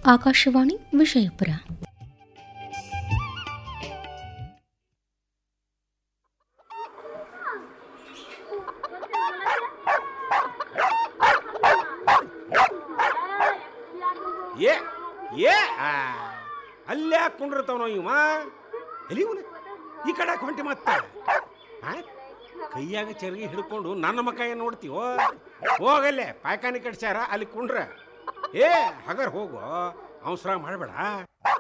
ಆಕಾಶವಾಣಿ ವಿಜಯಪುರ ಏ ಏ ಆ, ಅಲ್ಲೇ ಕುಂಡಿರ್ತಾವನೋ ಇವ ಎಲ್ಲಿ ಇವ್ನು? ಈ ಕಡೆ ಹೊಂಟಿ ಮತ್ತ ಆ? ಕೈಯಾಗ ಚರ್ಗಿ ಹಿಡ್ಕೊಂಡು ನನ್ನ ಮಕ್ಕ ಏನು ನೋಡ್ತೀವೋ ಹೋಗಲ್ಲೇ ಪಾಯ್ಕಾನಿ ಕಟ್ಸ್ಯಾರ ಅಲ್ಲಿ ಕುಂಡ್ರ ಏ ಹಗರ್ ಹೋಗು ಅವಸರ ಮಾಡಬೇಡ